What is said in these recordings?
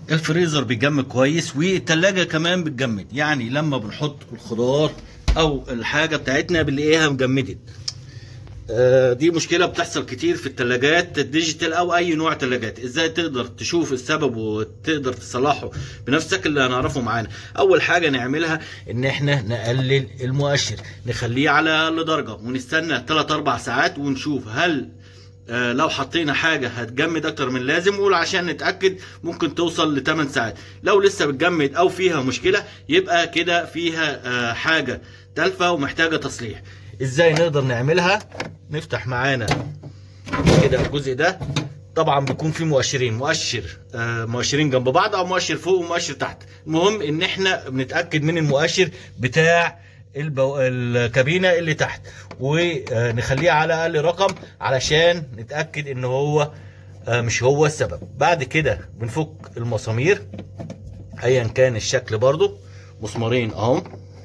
الفريزر بيجمد كويس والتلاجة كمان بتجمد يعني لما بنحط الخضار او الحاجة بتاعتنا بنلاقيها مجمدت آه، دي مشكلة بتحصل كتير في التلاجات الديجيتال او اي نوع تلاجات ازاي تقدر تشوف السبب وتقدر تصلحه بنفسك اللي هنعرفه معانا اول حاجة نعملها ان احنا نقلل المؤشر نخليه على اقل درجة ونستنى 3 4 ساعات ونشوف هل آه، لو حطينا حاجة هتجمد أكتر من لازم وعشان نتأكد ممكن توصل ل 8 ساعات لو لسه بتجمد أو فيها مشكلة يبقى كده فيها آه، حاجة تالفة ومحتاجة تصليح إزاي نقدر نعملها نفتح معانا كده الجزء ده طبعا بيكون في مؤشرين مؤشر آه، مؤشرين جنب بعض او مؤشر فوق ومؤشر تحت المهم ان احنا بنتاكد من المؤشر بتاع البو... الكابينه اللي تحت ونخليه على اقل رقم علشان نتاكد ان هو آه، مش هو السبب بعد كده بنفك المسامير ايا كان الشكل برضو مسمارين اهم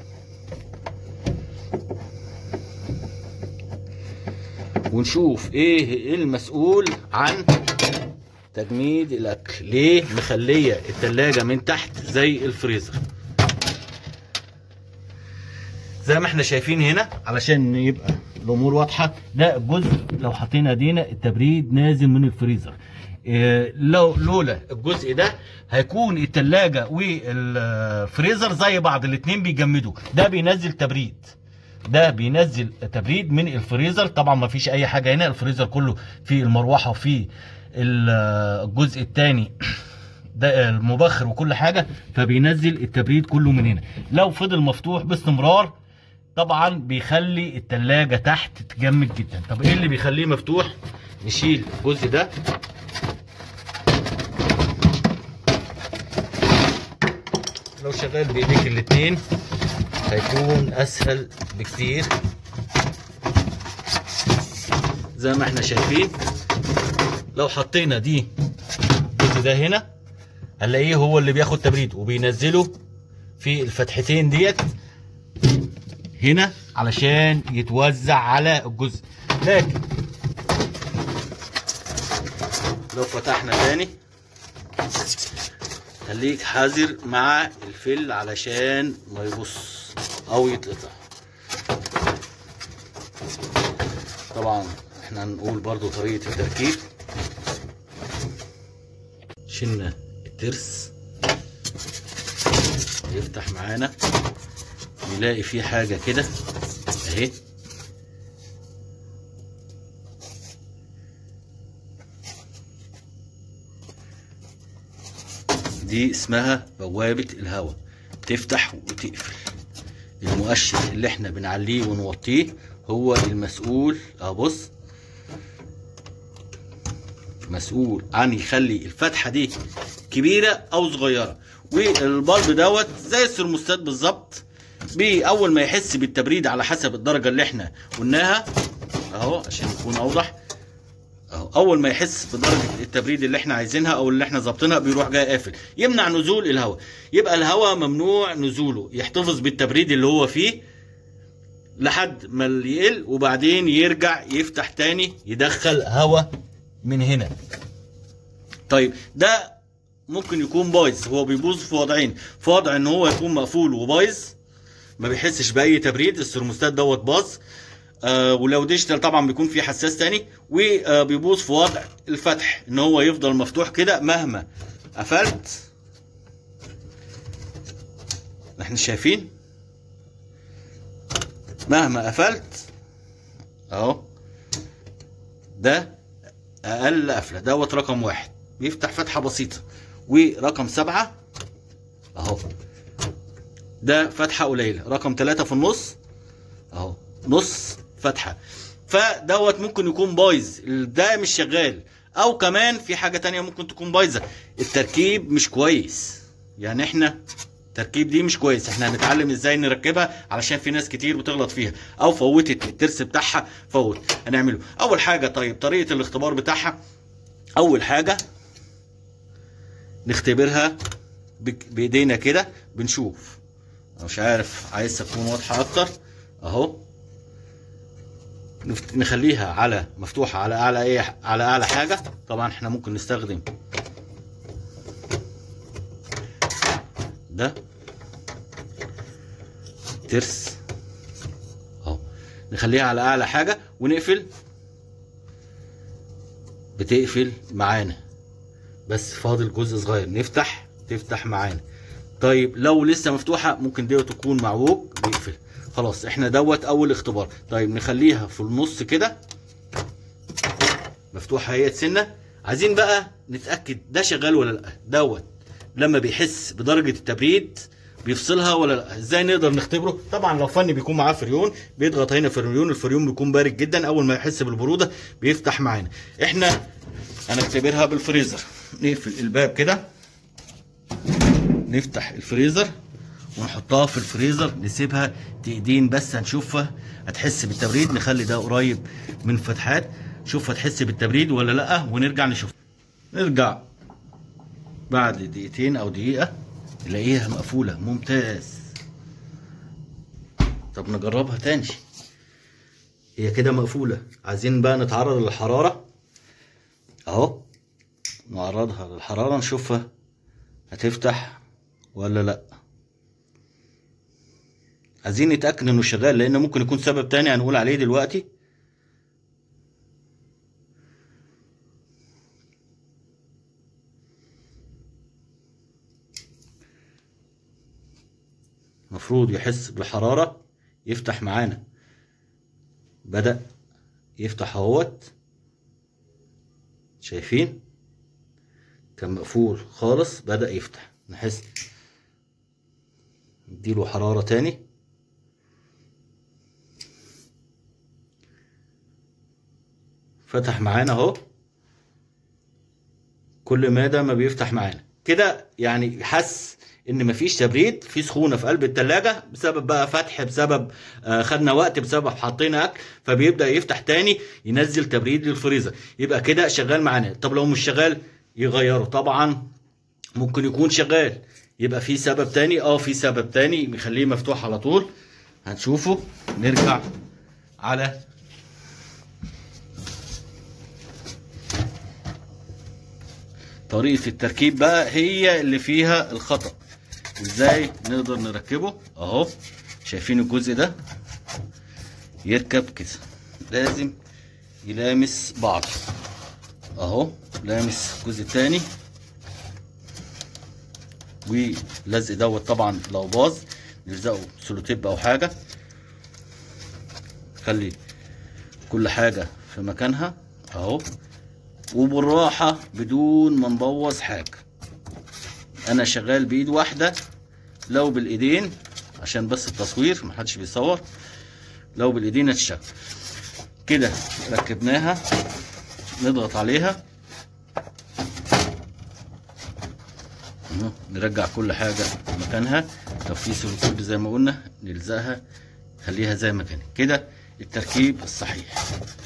ونشوف ايه المسؤول عن تجميد الاكل ليه مخليه التلاجة من تحت زي الفريزر زي ما احنا شايفين هنا علشان يبقى الامور واضحه ده الجزء لو حطينا ايدينا التبريد نازل من الفريزر إيه، لو لولا الجزء ده هيكون التلاجة والفريزر زي بعض الاتنين بيجمدوا ده بينزل تبريد ده بينزل تبريد من الفريزر طبعا ما فيش اي حاجه هنا الفريزر كله في المروحه وفي ال- الجزء الثاني ده المبخر وكل حاجه فبينزل التبريد كله من هنا لو فضل مفتوح باستمرار طبعا بيخلي التلاجة تحت تجمد جدا طب ايه اللي بيخليه مفتوح نشيل الجزء ده لو شغال بايديك الاتنين هيكون اسهل بكتير زي ما احنا شايفين لو حطينا دي الجزء ده هنا هنلاقيه هو اللي بياخد تبريد وبينزله في الفتحتين ديت هنا علشان يتوزع على الجزء لكن لو فتحنا تاني خليك حذر مع الفل علشان ما يبص او يتقطع طبعا احنا هنقول برضو طريقة التركيب شلنا الترس يفتح معانا نلاقي فيه حاجة كده اهي دي اسمها بوابة الهواء تفتح وتقفل المؤشر اللي احنا بنعليه ونوطيه هو المسؤول ابص مسؤول عن يخلي الفتحة دي كبيرة او صغيرة والبلب دوت زي الثرموستات بالظبط بي اول ما يحس بالتبريد على حسب الدرجة اللي احنا قلناها اهو عشان يكون اوضح اهو اول ما يحس بدرجه التبريد اللي احنا عايزينها او اللي احنا ظابطينها بيروح جاي قافل يمنع نزول الهواء يبقى الهواء ممنوع نزوله يحتفظ بالتبريد اللي هو فيه لحد ما يقل وبعدين يرجع يفتح تاني يدخل هواء من هنا طيب ده ممكن يكون بايظ هو بيبوظ في وضعين في وضع ان هو يكون مقفول وبايظ ما بيحسش باي تبريد الثرموستات دوت باظ آه ولو ديجيتال طبعا بيكون في حساس تاني وبيبوظ في وضع الفتح ان هو يفضل مفتوح كده مهما قفلت احنا شايفين مهما قفلت اهو ده اقل قفله دوت رقم واحد بيفتح فتحه بسيطه ورقم سبعة اهو ده فتحه قليله رقم ثلاثة في النص اهو نص فتحه فدوت ممكن يكون بايظ ده مش شغال او كمان في حاجه تانية ممكن تكون بايظه التركيب مش كويس يعني احنا التركيب دي مش كويس احنا هنتعلم ازاي نركبها علشان في ناس كتير بتغلط فيها او فوتت الترس بتاعها فوت هنعمله اول حاجه طيب طريقه الاختبار بتاعها اول حاجه نختبرها بك- بايدينا كده بنشوف أنا مش عارف عايز تكون واضحه اكتر اهو نفت- نخليها على مفتوحه على اعلى ايه على اعلى حاجه طبعا احنا ممكن نستخدم ده ترس اهو نخليها على اعلى حاجه ونقفل بتقفل معانا بس فاضل جزء صغير نفتح تفتح معانا طيب لو لسه مفتوحه ممكن دي تكون معوج بيقفل خلاص احنا دوت اول اختبار طيب نخليها في النص كده مفتوحه هي سنه عايزين بقى نتاكد ده شغال ولا لا دوت لما بيحس بدرجه التبريد بيفصلها ولا لا ازاي نقدر نختبره طبعا لو فني بيكون معاه فريون بيضغط هنا فريون الفريون بيكون بارد جدا اول ما يحس بالبروده بيفتح معانا احنا هنختبرها بالفريزر نقفل الباب كده نفتح الفريزر ونحطها في الفريزر نسيبها دقيقتين بس هنشوفها هتحس بالتبريد نخلي ده قريب من فتحات شوف هتحس بالتبريد ولا لا ونرجع نشوف نرجع بعد دقيقتين او دقيقه نلاقيها مقفوله ممتاز طب نجربها تاني هي كده مقفوله عايزين بقى نتعرض للحراره اهو نعرضها للحراره نشوفها هتفتح ولا لا عايزين نتاكد انه شغال لان ممكن يكون سبب تاني هنقول عليه دلوقتي المفروض يحس بالحرارة يفتح معانا بدأ يفتح اهوت شايفين كان مقفول خالص بدأ يفتح نحس نديله حرارة تاني فتح معانا اهو كل مادة ما بيفتح معانا كده يعني حس ان مفيش تبريد في سخونه في قلب التلاجة بسبب بقى فتح بسبب آه خدنا وقت بسبب حطينا اكل فبيبدا يفتح تاني ينزل تبريد للفريزر يبقى كده شغال معانا طب لو مش شغال يغيره طبعا ممكن يكون شغال يبقى في سبب تاني اه في سبب تاني مخليه مفتوح على طول هنشوفه نرجع على طريقة التركيب بقى هي اللي فيها الخطأ ازاي نقدر نركبه اهو شايفين الجزء ده يركب كده لازم يلامس بعض اهو لامس الجزء التاني واللزق دوت طبعا لو باظ نلزقه سلوتيب او حاجه خلي كل حاجه في مكانها اهو وبالراحه بدون ما نبوظ حاجه انا شغال بايد واحده لو بالايدين عشان بس التصوير محدش بيصور لو بالايدين هتشتغل كده ركبناها نضغط عليها أهو، نرجع كل حاجة مكانها لو في سلوكيب زي ما قلنا نلزقها خليها زي ما كانت كده التركيب الصحيح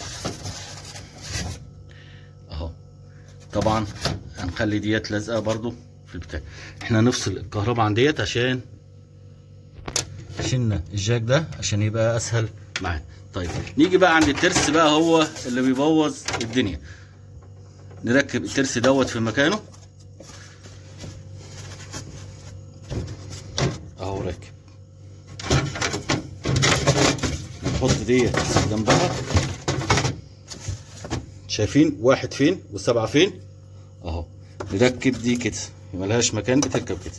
اهو طبعا هنخلي ديت لازقه برضو في البتاع احنا نفصل الكهرباء عن ديت عشان شلنا الجاك ده عشان يبقى اسهل معانا طيب نيجي بقى عند الترس بقى هو اللي بيبوظ الدنيا نركب الترس دوت في مكانه اهو راكب نحط ديت جنبها شايفين واحد فين والسبعة فين اهو نركب دي كده ملهاش مكان بتركب كده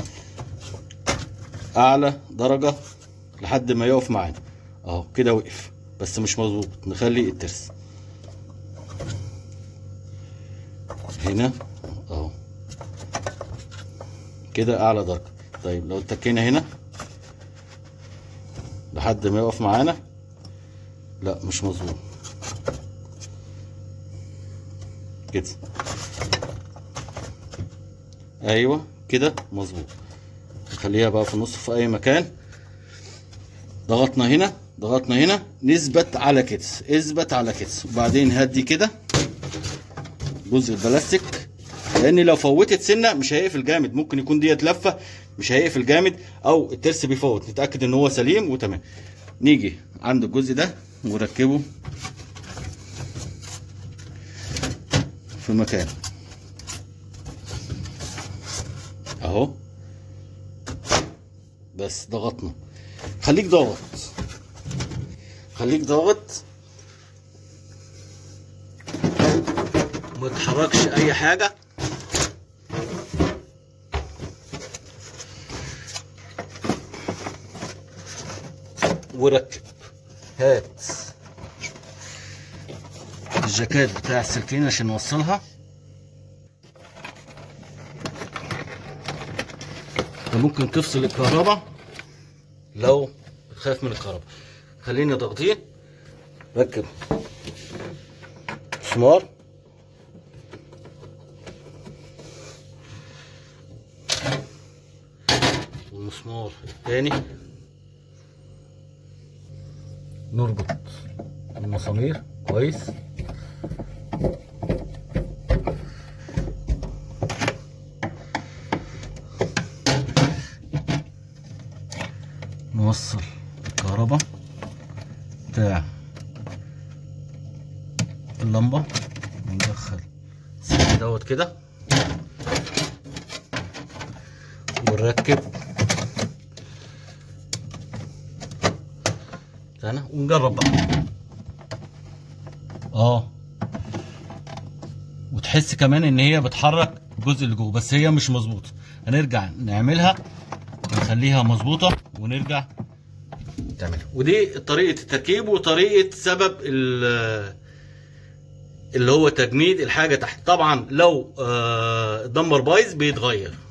اعلى درجة لحد ما يقف معانا اهو كده وقف بس مش مظبوط نخلي الترس هنا اهو كده اعلى درجة طيب لو اتكينا هنا لحد ما يقف معانا لا مش مظبوط كده ايوه كده مظبوط نخليها بقى في النص في اي مكان ضغطنا هنا ضغطنا هنا نثبت على كده اثبت على كده وبعدين هدي كده جزء البلاستيك لان لو فوتت سنه مش هيقفل جامد ممكن يكون ديت لفه مش هيقفل جامد او الترس بيفوت نتاكد ان هو سليم وتمام نيجي عند الجزء ده ونركبه في مكانه اهو بس ضغطنا خليك ضاغط خليك ضاغط ما تحركش اي حاجه وركب هات الجاكيت بتاع السلكين عشان نوصلها انت ممكن تفصل الكهرباء لو بتخاف من الكهرباء خليني ضغطيه ركب مسمار والمسمار التاني نربط المسامير كويس نوصل الكهرباء بتاع اللمبة وندخل السلك دوت كده ونركب استنى ونجرب بقى اه وتحس كمان ان هي بتحرك الجزء اللي جوه بس هي مش مظبوطه هنرجع نعملها نخليها مظبوطه ونرجع تعملها ودي طريقه التركيب وطريقه سبب ال- اللي هو تجميد الحاجه تحت طبعا لو آه، الدمبر بايظ بيتغير